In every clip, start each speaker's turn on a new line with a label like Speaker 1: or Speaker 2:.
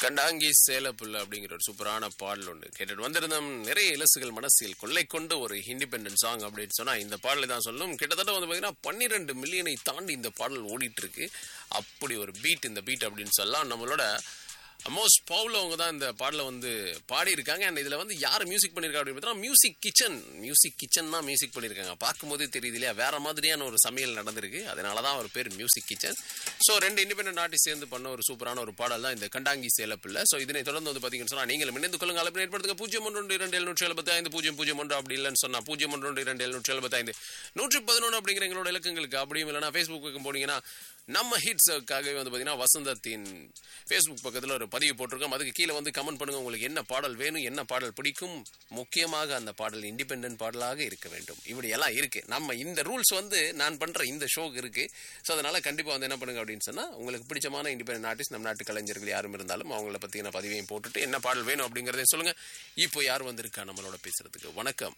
Speaker 1: கண்டாங்கி சேலப்புல்ல அப்படிங்கிற ஒரு சூப்பரான பாடல் ஒன்று கேட்டுட்டு வந்திருந்தோம் நிறைய இலசுகள் மனசில் கொள்ளை கொண்டு ஒரு இண்டிபெண்டன்ட் சாங் அப்படின்னு சொன்னா இந்த பாடலை தான் சொல்லும் கிட்டத்தட்ட வந்து பார்த்தீங்கன்னா பன்னிரெண்டு மில்லியனை தாண்டி இந்த பாடல் ஓடிட்டு இருக்கு அப்படி ஒரு பீட் இந்த பீட் அப்படின்னு சொல்லலாம் நம்மளோட மோஸ்ட் பவுல் அவங்க தான் இந்த பாடலை வந்து பாடியிருக்காங்க அண்ட் இதில் வந்து யார் மியூசிக் பண்ணியிருக்கா அப்படின்னு பார்த்தா மியூசிக் கிச்சன் மியூசிக் கிச்சன் தான் மியூசிக் பண்ணியிருக்காங்க பார்க்கும்போதே தெரியுது இல்லையா வேற மாதிரியான ஒரு சமையல் நடந்திருக்கு அதனால தான் அவர் பேர் மியூசிக் கிச்சன் ஸோ ரெண்டு இண்டிபெண்டன்ட் ஆர்டிஸ்ட் சேர்ந்து பண்ண ஒரு சூப்பரான ஒரு பாடல் தான் இந்த கண்டாங்கி சேலப்பில்லை ஸோ இதனை தொடர்ந்து வந்து பார்த்தீங்கன்னு சொன்னால் நீங்கள் இணைந்து கொள்ளுங்க அளவு ஏற்படுத்துங்க பூஜ்ஜியம் ஒன்று ஒன்று இரண்டு எழுநூற்றி எழுபத்தி ஐந்து பூஜ்ஜியம் பூஜ்ஜியம் ஒன்று அப்படி இல்லைன்னு சொன்னால் பூஜ்ஜியம் ஒன்று ஒன்று இரண்டு எழுநூற்றி எழுபத்தி ஐந்து நூற்றி பதினொன்று அப்படிங்கிற எங்களோட இலக்கங்களுக்கு அப்படியும் இல்லைனா ஃபேஸ்புக் பக்கம் போனீங்கன்னா நம்ம ஹிட்ஸுக்காகவே வந்து பார்த்தீங்கன்னா வசந்தத்தின் ஃபேஸ்புக் பக்கத்தில் ஒரு பதிவு போட்டிருக்கோம் அதுக்கு கீழே வந்து கமெண்ட் பண்ணுங்க உங்களுக்கு என்ன பாடல் வேணும் என்ன பாடல் பிடிக்கும் முக்கியமாக அந்த பாடல் இண்டிபெண்டன்ட் பாடலாக இருக்க வேண்டும் இப்படி எல்லாம் இருக்கு நம்ம இந்த ரூல்ஸ் வந்து நான் பண்ற இந்த ஷோக்கு இருக்கு ஸோ அதனால கண்டிப்பாக வந்து என்ன பண்ணுங்க அப்படின்னு சொன்னா உங்களுக்கு பிடிச்சமான இண்டிபெண்டன்ட் ஆர்டிஸ்ட் நம்ம நாட்டு கலைஞர்கள் யாரும் இருந்தாலும் அவங்கள பற்றின பதிவையும் போட்டுட்டு என்ன பாடல் வேணும் அப்படிங்கிறதையும் சொல்லுங்க இப்போ யார் வந்திருக்கா நம்மளோட பேசுறதுக்கு வணக்கம்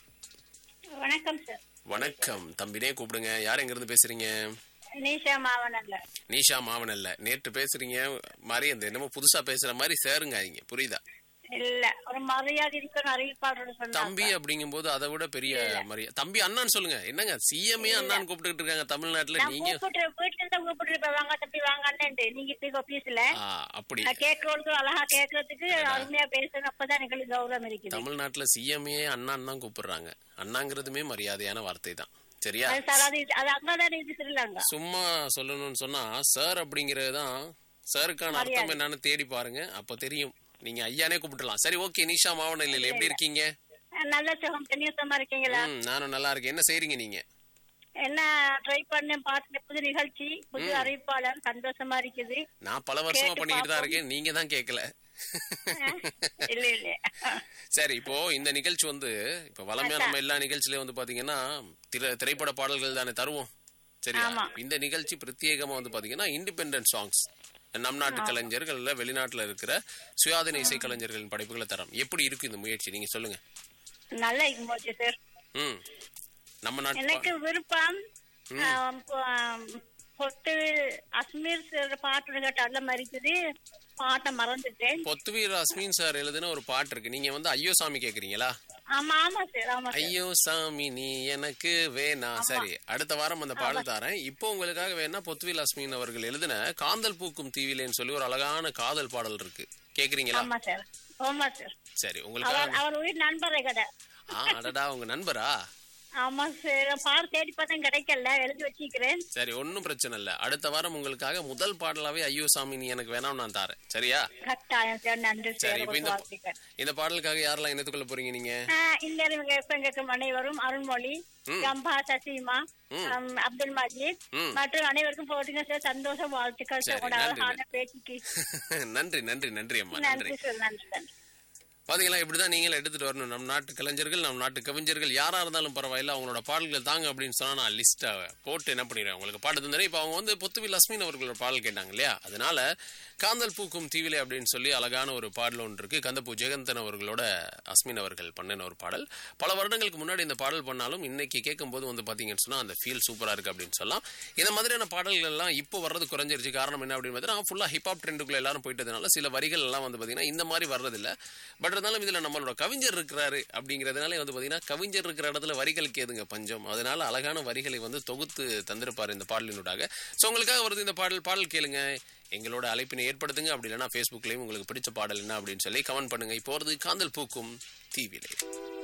Speaker 2: வணக்கம் சார்
Speaker 1: வணக்கம் தம்பினே கூப்பிடுங்க யார் எங்கிருந்து பேசுறீங்க
Speaker 2: நீஷா மாவனல்ல
Speaker 1: நீஷா மாவனல்ல நேற்று பேசுறீங்க மாதிரி அந்த என்னமோ புதுசா பேசுற மாதிரி சேருங்க இங்க புரியுதா
Speaker 2: இல்ல ஒரு மரியாதை இருக்கணும் அறிவிப்பாளர் சொன்னாங்க
Speaker 1: தம்பி அப்படிங்கும்போது அதை விட பெரிய மரியாதை தம்பி அண்ணான்னு சொல்லுங்க என்னங்க சிஎம்ஏ அண்ணான்னு கூப்பிட்டுட்டு இருக்காங்க தமிழ்நாட்டுல
Speaker 2: நான்
Speaker 1: நீங்க
Speaker 2: கூப்பிட்டு வீட்டுல இருந்து கூப்பிட்டு இப்ப வாங்க தம்பி வாங்க அண்ணன்ட்டு நீங்க இப்ப ஆபீஸ்ல
Speaker 1: ஆ, அப்படி
Speaker 2: கேட்கறதுக்கு அழகா கேட்கறதுக்கு அருமையா பேசணும் அப்பதான் எங்களுக்கு கௌரவம் இருக்குது
Speaker 1: தமிழ்நாட்டுல சிஎம்ஏ அண்ணான்னு தான் கூப்பிடுறாங்க அண்ணாங்கிறதுமே மரியாதையான வார்த்தை தான் சரியா
Speaker 2: அது சார் அது அது அங்கதான் இது ஸ்ரீலங்கா
Speaker 1: சும்மா சொல்லணும்னு சொன்னா சார் அப்படிங்கிறது தான் சாருக்கான அர்த்தம் என்னன்னு தேடி பாருங்க அப்ப தெரியும் நீங்க ஐயானே கூப்பிடலாம் சரி ஓகே நிஷா மாவனல்ல எப்படி இருக்கீங்க
Speaker 2: நல்ல சுகம் தனியத்தமா இருக்கீங்களா
Speaker 1: ம் நானும் நல்லா இருக்கேன் என்ன செய்றீங்க நீங்க
Speaker 2: என்ன ட்ரை பண்ணேன் பார்த்து புது நிகழ்ச்சி புது அறிவிப்பாளர் சந்தோஷமா இருக்குது
Speaker 1: நான் பல வருஷமா
Speaker 2: கேட்டு
Speaker 1: பண்ணிக்கிட்டு தான் இருக்கேன் நீங்க தான் கேட்கல
Speaker 2: இல்ல இல்ல
Speaker 1: சரி இப்போ இந்த நிகழ்ச்சி வந்து இப்ப வளமையா நம்ம எல்லா நிகழ்ச்சியிலயும் வந்து பாத்தீங்கன்னா திரை- திரைப்பட பாடல்கள் தானே தருவோம் சரியா
Speaker 2: ஆமா.
Speaker 1: இந்த நிகழ்ச்சி பிரத்யேகமா வந்து பாத்தீங்கன்னா இண்டிபெண்டன்ட் சாங்ஸ் நம் நாட்டு கலைஞர்கள் இல்ல வெளிநாட்டுல இருக்கிற சுயாதீன இசை கலைஞர்களின் படைப்புகளை தரம் எப்படி இருக்கு இந்த முயற்சி நீங்க சொல்லுங்க
Speaker 2: நல்லா போச்சு சார்
Speaker 1: ம் நம்ம நாட்டு
Speaker 2: எனக்கு விருப்பம் ஆம், ஆம், பொட்டுவில் அஸ்மீர் சார் பாட்டு கேட்ட அல்ல மறிக்குது பாட்டை மறந்துட்டேன்
Speaker 1: பொத்துவீர் அஸ்மின் சார் எழுதின ஒரு பாட்டு இருக்கு நீங்க வந்து ஐயோ சாமி கேக்குறீங்களா
Speaker 2: ஆமா ஆமா சார் ஆமா சார்
Speaker 1: ஐயோ சாமி நீ எனக்கு வேணா சரி அடுத்த வாரம் அந்த பாடல் தரேன் இப்போ உங்களுக்காக வேணா பொத்துவில் அஸ்மின் அவர்கள் எழுதின காந்தல் பூக்கும் தீவிலேன்னு சொல்லி ஒரு அழகான காதல் பாடல் இருக்கு கேக்குறீங்களா
Speaker 2: ஆமா சார் ஆமா சார்
Speaker 1: சரி உங்களுக்காக
Speaker 2: அவர் அவர் உயிர் நண்பரை கடை
Speaker 1: ஆ அடடா உங்க நண்பரா
Speaker 2: ஆமா சார் பாடு தேடி பார்த்தேன் கிடைக்கல எழுதி வச்சிக்கிறேன்
Speaker 1: சரி ஒன்றும் பிரச்சனை இல்லை அடுத்த வாரம் உங்களுக்காக முதல் பாடலாவே ஐயோ சாமி நீ எனக்கு வேணாம் நான் தரேன் சரியா
Speaker 2: கட்டாயம் சார் நன்றி
Speaker 1: சரி
Speaker 2: சார்
Speaker 1: இப்போ இந்த இந்த பாடலுக்காக யாரெல்லாம் இணைத்துக்கொள்ள போறீங்க நீங்க
Speaker 2: இந்த கேட்கும் அனைவரும் அருள்மொழி கம்பா சசிமா ஆம், அப்துல் மஜீத்
Speaker 1: ம்.
Speaker 2: மற்றும் அனைவருக்கும் போட்டுங்க சார் சந்தோஷம் வாழ்த்துக்கள் சார்
Speaker 1: சரி,
Speaker 2: உங்களோட
Speaker 1: நன்றி,
Speaker 2: அழகான பேச்சுக்கு
Speaker 1: நன்றி நன்றி நன்றி அம்மா நன்றி
Speaker 2: நன்றி சார் நன்றி நன்றி
Speaker 1: பாத்தீங்களா இப்படிதான் நீங்களும் எடுத்துட்டு வரணும் நம் நாட்டு கலைஞர்கள் நம் நாட்டு கவிஞர்கள் யாரா இருந்தாலும் பரவாயில்ல அவங்களோட பாடல்கள் தாங்க அப்படின்னு சொன்னா நான் லிஸ்ட்டை போட்டு என்ன பண்ணிடுறேன் உங்களுக்கு பாட்டு தந்தேன் இப்போ அவங்க வந்து பொத்துவில் லட்சுமி அவர்களோட பாடல் கேட்டாங்க இல்லையா அதனால காந்தல் பூக்கும் தீவிலே அப்படின்னு சொல்லி அழகான ஒரு பாடல் ஒன்று இருக்கு கந்தப்பூ ஜெகந்தன் அவர்களோட அஸ்மின் அவர்கள் பண்ணின ஒரு பாடல் பல வருடங்களுக்கு முன்னாடி இந்த பாடல் பண்ணாலும் இன்னைக்கு கேட்கும்போது வந்து பாத்தீங்கன்னு சொன்னா அந்த ஃபீல் சூப்பரா இருக்கு அப்படின்னு சொல்லலாம் இந்த மாதிரியான பாடல்கள் எல்லாம் இப்போ வர்றது குறைஞ்சிருச்சு காரணம் என்ன அப்படின்னு பார்த்தீங்கன்னா ஃபுல்லா ஹிப்ஹாப் ட்ரெண்டுக்குள்ள எல்லாரும் போயிட்டதுனால சில வரிகள் எல்லாம் வந்து பாத்தீங்கன்னா இந்த மாதிரி வர்றதில்ல பட் இருந்தாலும் இதுல நம்மளோட கவிஞர் இருக்கிறாரு அப்படிங்கறதுனால வந்து பாத்தீங்கன்னா கவிஞர் இருக்கிற இடத்துல வரிகளுக்கு ஏதுங்க பஞ்சம் அதனால அழகான வரிகளை வந்து தொகுத்து தந்திருப்பாரு இந்த பாடலினூடாக ஸோ உங்களுக்காக வருது இந்த பாடல் பாடல் கேளுங்க எங்களோட அழைப்பினை ஏற்படுத்துங்க அப்படி இல்லைன்னா ஃபேஸ்புக்லயும் உங்களுக்கு பிடிச்ச பாடல் என்ன அப்படின்னு சொல்லி கமெண்ட் பண்ணுங்க இப்போ வருது காந்தல் பூக்கும் தீவிலே